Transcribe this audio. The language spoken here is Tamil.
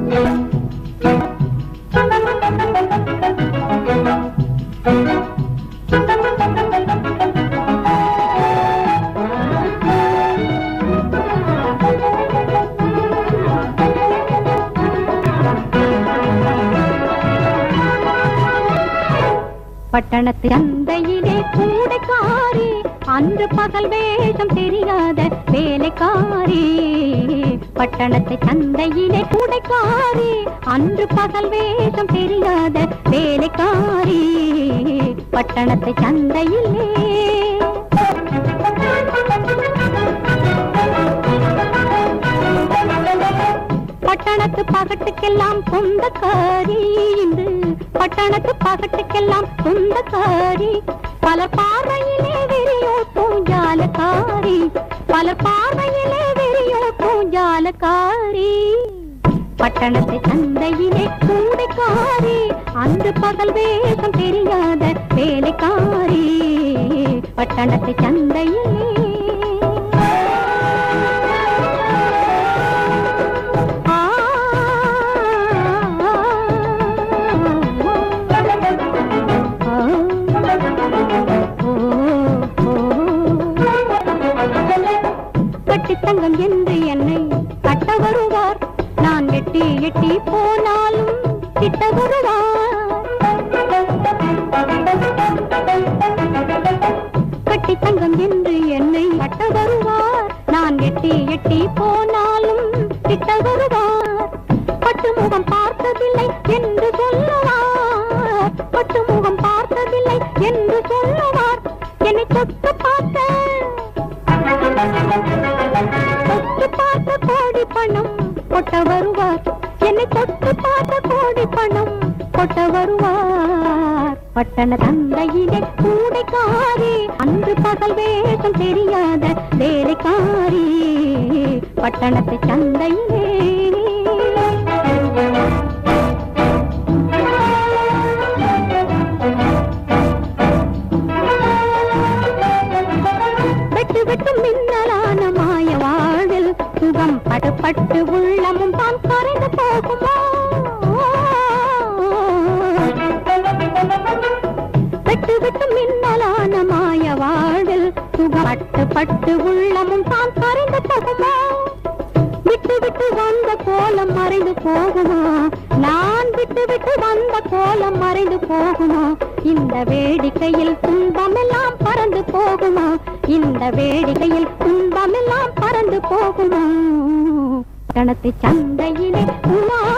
பட்டணத்து சந்தையிலே கூடைக்காரி அன்று பகல் வேஷம் தெரியாத வேலைக்காரி பட்டணத்து சந்தையிலே கூடைக்காரி அன்று பகல் வேஷம் தெரியாத வேலைக்காரி பட்டணத்து சந்தையிலே பட்டணத்து பகட்டுக்கெல்லாம் சொந்தக்காரி இன்று பட்டணத்து பகட்டுக்கெல்லாம் சொந்தக்காரி பல பார்வையிலே வெறியோட்டும் ஜாலக்காரி பல பார்வையிலே வெறியோட்டும் ஜாலக்காரி பட்டணத்து சந்தையிலே கூடைக்காரி அன்று பகல் வேஷம் தெரியாத வேலைக்காரி பட்டணத்து சந்தையிலே ஆ கட்டி தங்கம் என்று என்னை கட்ட வருவார் நான் வெட்டி எட்டி போனாலும் கிட்ட வருவார் கட்டி தங்கம் என்று என்னை கட்ட வருவார் நான் எட்டி எட்டி போனாலும் கிட்ட வருவார் பட்டு முகம் பார்த்ததில்லை என்று சொல்லுவார் பட்டு முகம் பார்த்ததில்லை என்று சொல்லுவார் என்னை தொட்டு பார்த்த தொட்டு பார்த்த கோடி பணம் கொட்ட வருவார் என்னை தொட்டு பார்த்த கோடி பணம் கொட்ட வருவார் பட்டண தந்தையிலே கூடைக்காரி அன்று பகல் வேஷம் தெரியாத வேலைக்காரி பட்டணத்து சந்தையிலே வெட்டு வெட்டு மின்னலான மாய வாழ்வில் சுகம் படுபட்டு உள்ளமும் தான் கரைந்து போகுமா வெட்டு வெட்டு மின்னலான மாய வாழ்வில் சுகம் பட்டு பட்டு உள்ளமும் தான் கரைந்து போகுமா விட்டு விட்டு வந்த கோலம் மறைந்து போகுமா நான் விட்டு விட்டு வந்த கோலம் மறைந்து போகுமா இந்த வேடிக்கையில் துன்பமெல்லாம் பறந்து போகுமா இந்த வேடிக்கையில் துன்பமெல்லாம் பறந்து போகுமா கணத்து சந்தையிலே உலா